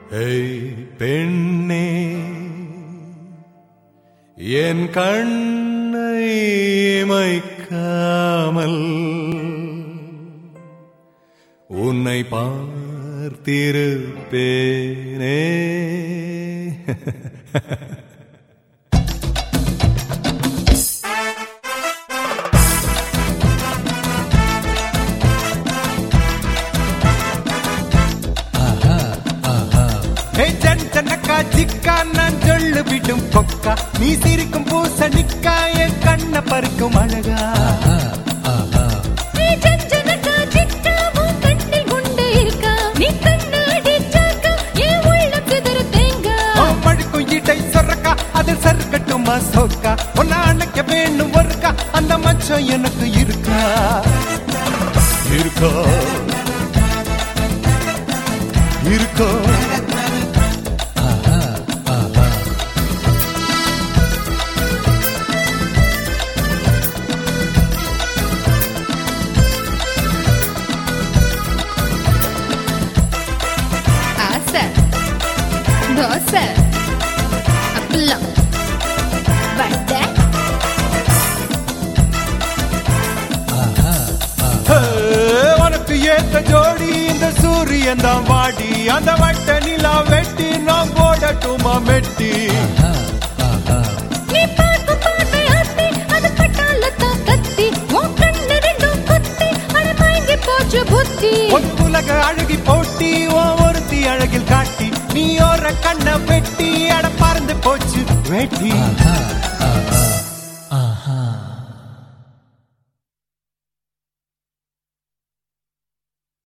ஏய் பெண்ணே என் கண்ணை மைக்காமல் உன்னை பார்த்திருப்பேனே ஜன் ஜனக்கா ஜிக்கா நான் சொல்லு விடும் கொக்கா நீ சிரிக்கும் பூசணிக்கா என் கண்ண பறிக்கும் அழகா நீ ஜஞ்சனக்கா சிக்கா உன் கண்ணில் குண்டு இருக்கா நீ கண்ணு அடிச்சாக்கா என் உள்ளம் சிதறு தேங்கா மழுக்கும் இடை சொரக்கா அதில் சறுக்கட்டுமா சொக்கா உன்னை அணைக்க வேணும் ஒருக்கா அந்த மச்சம் எனக்கு இருக்கா இருக்கா இருக்கா ஆசை தோசை அப்பளம் வடை ஹே, உனக்கு ஏத்த ஜோடி இந்த சூரியன் தான் வாடி அந்த வட்ட நிலா வெட்டி நான் போடட்டுமா மெட்டி நீ பார்க்கும் பார்வை ஆத்தி அது பட்டாளத்தான் கத்தி உன் கண்ணு ரெண்டும் குத்தி அட மயங்கி போச்சு புத்தி ஒரு உலக அழகி போட்டி ஓ ஒருத்தி அழகில் காட்டி நீ ஒரு கண்ண வெட்டி அட பறந்து போச்சு வெட்டி